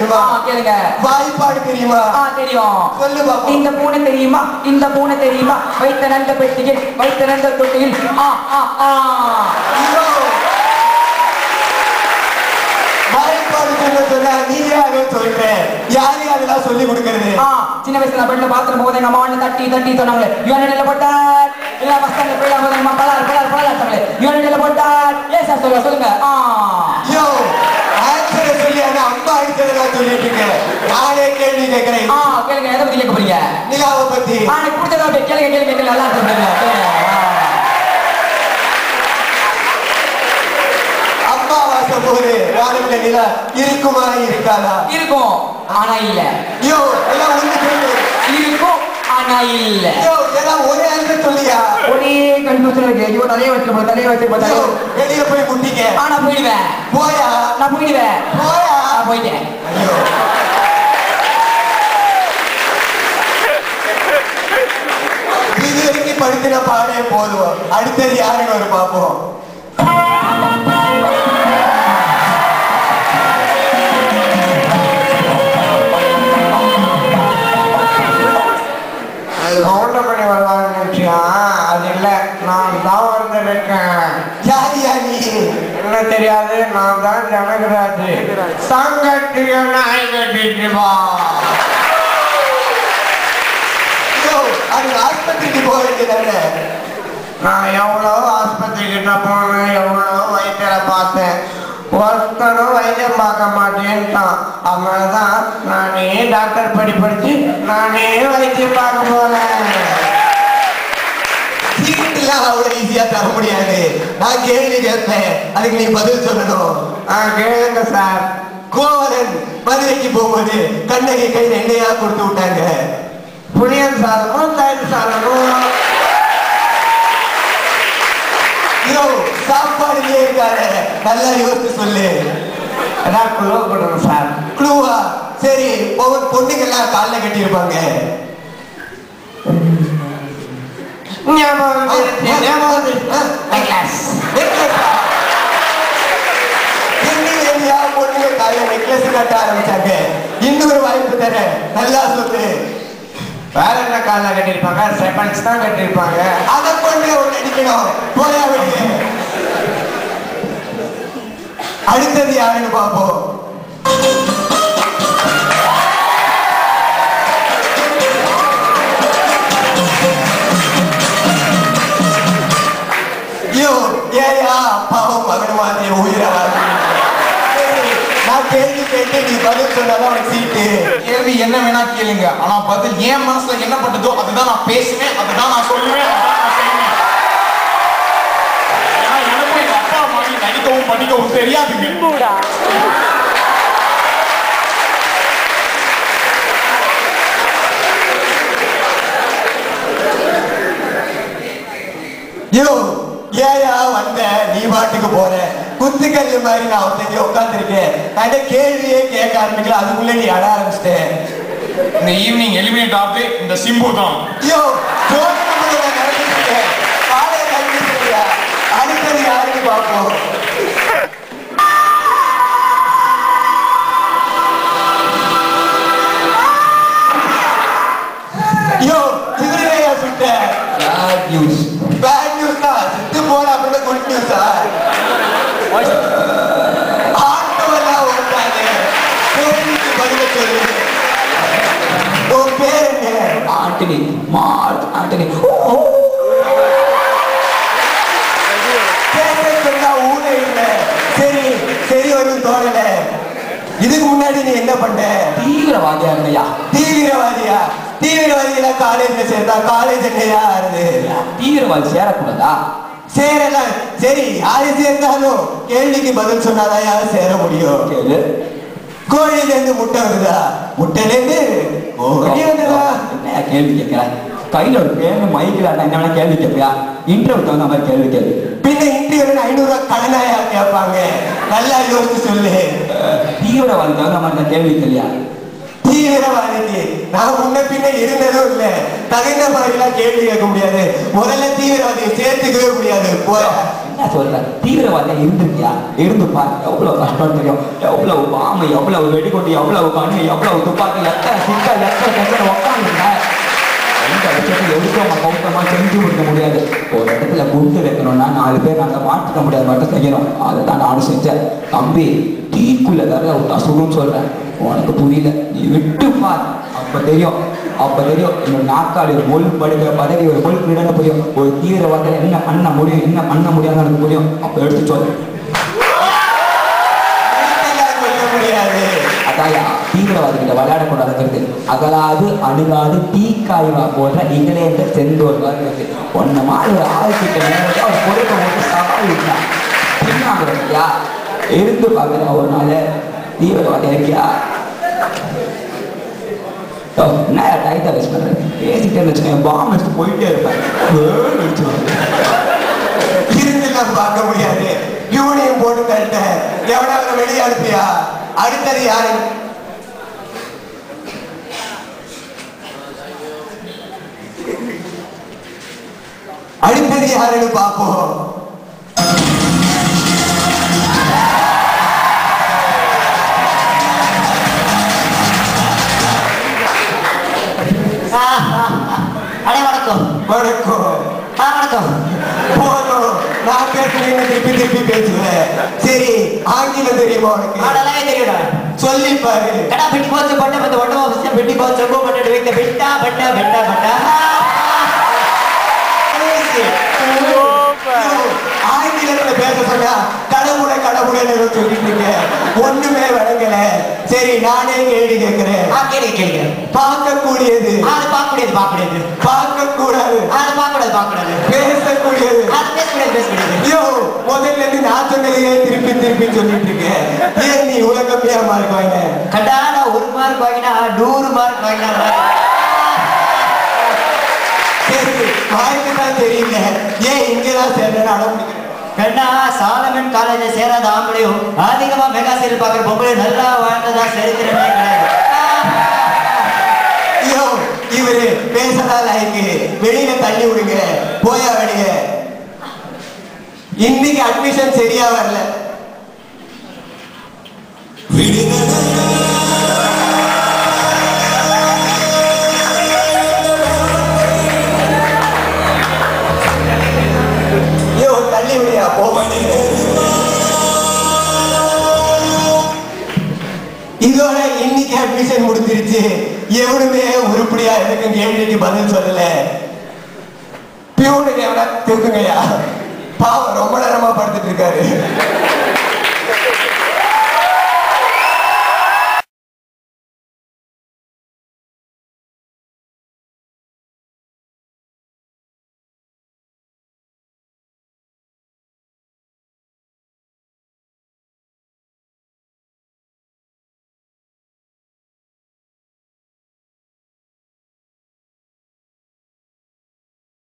தெரியுமா ஆ, கேளுங்க வாய்ப்பாடு தெரியுமா ஆ தெரியும் சொல்லு பாப்போம் இந்த பூனை தெரியுமா இந்த பூனை தெரியுமா வைத்த நந்த பெட்டியில் வைத்த நந்த தொட்டியில் ஆ ஆ ஆ ஐயோ! வாய்ப்பாடு சொல்ல சொன்னா நீ யாரோ சொல்ற யாரு அதெல்லாம் சொல்லி கொடுக்கறது ஆ சின்ன வயசுல நான் பெண்ணில் பாத்ரூம் போது எங்க அம்மா வந்து தட்டி தட்டி சொன்னாங்களே இவன் நிலையில போட்டார் இல்ல பஸ் ஸ்டாண்ட்ல போய் போது எங்க பலார் பலார் பலார் சொன்னாங்களே இவன் நிலையில போட்டார் ஏ சார் சொல்லுங்க சொல்லுங்க ஆ ஐயோ ஆன்சரை சொல்லி அந்த அம்மா அடிச்சதெல்லாம் சொல்லிட்டு இருக்க நானே கேள்வி கேட்கிறேன் ஆ கேளுங்க எதை பத்தி கேட்க போறீங்க நிலாவை பத்தி ஆ எனக்கு பிடிச்சதா அப்படியே கேளுங்க கேளுங்க கேளுங்க நல்லா இருக்கு கேளுங்க கேளுங்க. ஆ. அம்மாவாசை போது வானத்துல நிலா இருக்குமா இருக்காதா இருக்கும் ஆனா இல்ல ஐயோ எல்லாம் ஒண்ணு சொல்லு இருக்கும் ஆனா இல்ல ஐயோ எல்லாம் ஒரே ஆன்சர் சொல்லியா ஒரே கன்ஃபியூஷன் இருக்கு ஐயோ தலையை வச்சிருப்போம் போ தலையை வச்சிருப்போம் ஐயோ தலையை வெளிய போய் முட்டிக்க ஆ நான் போயிடுவேன் போயா நான் போயிடுவேன் போயா நான் போயிட்டேன் ஐயோ இது வரைக்கும் படுத்தின பாடே போதும் அடுத்தது யாருன்னு ஒரு பார்ப்போம் கவுண்டமணி வருவாங்க நினைச்சியா அது இல்ல நான் தான் வந்திருக்கேன் யாரியா நீ என்ன தெரியாது நான் தான் ஜனகராஜ் சங்கட்டிய நாய் கட்டிட்டு வா ஐயோ அது ஆஸ்பத்திரிக்கு போக வேண்டியதானே நான் எவ்வளோ ஆஸ்பத்திரி கிட்ட போனேன் எவ்வளோ வைத்தியரை பார்த்தேன் ஒருத்தரும் வைத்தியம் பார்க்க மாட்டேன்ட்டான் அவன் தான் நானே டாக்டர் படி படிச்சு நானே வைத்தியம் பார்க்க போறேன் சீட்டுலாம் அவ்வளவு ஈஸியா தர முடியாது நான் கேள்வி கேட்பேன் அதுக்கு நீ பதில் சொல்லணும் ஆ கேளுங்க சார் கோவலன் மதுரைக்கு போகும்போது கண்ணகி கையில எண்ணெயா கொடுத்து விட்டாங்க புளியன் சாதமும் தயிர் சாதமும் ஐயோ சாப்பாடுலயே இருக்காரு நல்லா யோசிச்சு சொல்லு ஏதாவது குழு கொடுங்க சார் குழுவா சரி ஒவ்வொரு பொண்ணுங்கெல்லாம் கால்ல கட்டியிருப்பாங்க ஞாபகம் வந்துருச்சு, ஞாபகம் வந்துருச்சு. Necklace. என்னையா பொண்ணுங்க காலைல நெக்லஸ் கட்ட ஆரம்பிச்சாங்க இன்னொரு வாய்ப்பு தரேன் நல்லா சொல்லு வேற என்ன காலில் கட்டியிருப்பாங்க செப்பன்ஸ் தான் கட்டியிருப்பாங்க அதை கொண்டு ஒன்று அடிக்கணும் போயா வெளியே அடுத்தது யாருன்னு பார்ப்போம் ஐயோ ஏயா அப்பாவும் மகனுமா நீ உயிரா சரி, நான் கேள்வி கேட்டு நீ பதில் சொன்னாதான் உனக்கு சீட்டு கேள்வி என்ன வேணா கேளுங்க ஆனா பதில் என் மனசுல என்ன பட்டதோ அதுதான் நான் பேசுவேன் அதுதான் நான் சொல்லுவேன் அதுதான் நான் செய்வேன் ஏன்னா எனக்கும் எங்க அப்பா மாதிரி நடிக்கவும் படிக்கவும் தெரியாதுங்க யோ ஏயா வந்த நீ பாட்டுக்கு போற குத்துக்கல்லு மாதிரி நான் ஒருத்தங்க உட்காந்துருக்கேன் அந்த கேள்வியே கேட்க ஆரம்பிக்கல அதுக்குள்ள நீ அட ஆரம்பிச்சிட்டேன் இந்த ஈவினிங் எலிமினேட் ஆகுது இந்த சிம்பு தான் ஐயோ ஜோதிடமுடிய நடந்துருக்கேன் காலை கண்டிப்பா அடுத்தது யாருன்னு பார்ப்போம் ஐயோ இவரையா சுட்ட Bad news. பேட் நியூஸ் தான் செத்து போன அப்புறம் குட் நியூஸா ஆட்டோலாம் ஓட்டாங்க கேள்விக்கு பதில சொல்லு உன் பேர் என்ன ஆண்டனி மார்க் ஆண்டனி ஓ, ஓ. பேரை சொன்னா ஊரே இல்ல சரி சரி வரும் தோணல இதுக்கு முன்னாடி நீ என்ன பண்ண தீவிரவாதியா இருந்தையா தீவிரவாதியா தீவிரவாதிகளா காலேஜ்ல சேர்ந்தா காலேஜ் என்னையா ஆறுது தீவிரவாதி சேரக்கூடாதா சேரலாம் சரி யாரு சேர்ந்தாலும் கேள்விக்கு பதில் சொன்னாதான் யாரும் சேர முடியும் கேளு கோழில இருந்து முட்டை வருதா முட்டையில இருந்து கோழி வந்ததா என்ன கேள்வி கேட்கிறேன் கையில ஒரு பேரு மைக்கில் என்ன வேணா கேள்வி கேட்பியா இன்டர்வியூ தகுந்த மாதிரி கேள்வி கேள்வி பின்ன இன்டர்வியூல ஐநூறு ரூபாய் கடனாயா கேட்பாங்க நல்லா யோசிச்சு சொல்லு தீவிரவாதி தகுந்த மாதிரி தான் கேள்வி கேள்வியா தீவிரவாதிக்கு நான் முன்ன பின்ன இருந்ததும் இல்ல தகுந்த மாதிரிலாம் கேள்வி கேட்க முடியாது முதல்ல தீவிரவாதியை சேர்த்துக்கவே முடியாது போயா என்ன சொல்ற தீவிரவாதியா இருந்திருக்கியா இருந்து பாரு எவ்வளவு கஷ்டம் தெரியும் எவ்வளவு பாம்பு எவ்வளவு வெடிகுண்டு எவ்வளவு கண்ணு எவ்வளவு துப்பாக்கி எத்தனை சிக்கல் எத்தனை பிரச்சனை உட்காந்துருக்க எந்த விஷயத்தை எடுத்தவங்க கௌத்தமா செஞ்சு கொடுக்க முடியாது ஒரு இடத்துல குண்டு வைக்கணும்னா நாலு பேர் நாங்கள் மாற்றிக்க முடியாது மட்டும் செய்யணும் அதை தான் நானும் செஞ்சேன் தம்பி தீக்குள்ள தர விட்டா சுடுன்னு சொல்றேன் உனக்கு புரியல நீ விட்டு பார் அப்ப தெரியும் அப்ப தெரியும் என்னோட நாக்காளி ஒரு மொழி படுகிற பதவி ஒரு மொழி கிரீடன புரியும் ஒரு தீவிரவாதத்தில் என்ன பண்ண முடியும் என்ன பண்ண முடியாதுன்னு எனக்கு புரியும் அப்ப எடுத்து சொல்லு இதெல்லாம் சொல்ல முடியாது அதாயா தீவிரவாதிகிட்ட விளையாடக்கூடாதுங்கிறது அகலாது அணுகாது தீக்காய்வா போன்ற இங்கிலேந்த செந்தோர் இருக்கு ஒன்ன மாதிரி ஒரு ஆள்கிட்ட நேரத்தை அவர் பொறுப்பை போட்டு சவால் விட்டான் பின்னாங்கிறா இருந்து பார்க்குற ஒரு நாள் தீவிரவாதி இருக்கியா ஓ, என்ன டைட்டா வேஸ்ட் பண்றேன் பேசிட்டே வச்சுக்கேன் பாம்பு வச்சுட்டு போயிட்டே இருப்பேன் வேர்னு அடிச்சிருவாங்க. இருந்தெல்லாம் பார்க்க முடியாது யூனியன் போட்டு தட்ட எவனாவது வெளியே அனுப்பியா அடுத்தது யாரு அடுத்தது யாருன்னு பார்ப்போம் அடே வணக்கம் வணக்கம் ஆ வணக்கம் போதும் நான் பேசுறேன்னு திருப்பி திருப்பி பேசுவேன் சரி ஆங்கிலம் தெரியுமா உனக்கு ஆடலாமே தெரியுடா சொல்லி பாரு கடா பெட்டி போச்சு பட்ட பத்த ஒட்டமா வச்சு பெட்டி போச்சு ரொம்ப பண்ணிட்டு வைக்க பெட்டா பெட்டா பெட்டா பெட்டா ஆங்கிலத்துல பேச சொன்னா கடவுளை கடவுளை சொல்லிட்டு இருக்க ஒண்ணுமே வழங்கல சரி நானே கேள்வி கேட்கிறேன் ஆ கேளுங்க கேளுங்க பார்க்கக்கூடியது அது பார்க்க முடியாது பார்க்க முடியாது பார்க்க கூடாது அது பார்க்க கூடாது பார்க்க கூடாது பேசக்கூடியது அது பேச முடியாது பேச முடியாது ஐயோ முதல்ல இருந்து நான் சொன்னதையே திருப்பி திருப்பி சொல்லிட்டு இருக்கேன் ஏன் நீ இவ்வளவு கம்மியா மார்க் வாங்க கண்டா நான் ஒரு மார்க் வாங்கினா நூறு மார்க் வாங்கினா சரி மார்க்கு தான் தெரியல ஏன் இங்கதான் சேர்றேன்னு அடம் பிடிக்கிறேன் கண்டா சாலமன் காலேஜ் சேராத ஆம்பளையும் அதிகமா மெகா சீரியல் பாக்குற பொம்பளை நல்லா வாழ்ந்ததா சரித்திரமே கிடையாது ஐயோ இவரு பேசதான் லாய்க்கு வெளியில தள்ளி விடுங்க போயா வெளிய இன்னைக்கு அட்மிஷன் சரியா வரல ஐயோ தள்ளி விடியா போ இதோட இன்னைக்கு அட்மிஷன் முடிஞ்சிருச்சு எவனுமே உருப்படியா எனக்கு கேள்விக்கு பதில் சொல்லல பியூனுக்கு எவனா தூக்குங்கய்யா பாவம் ரொம்ப நேரமா படுத்துட்டு இருக்காரு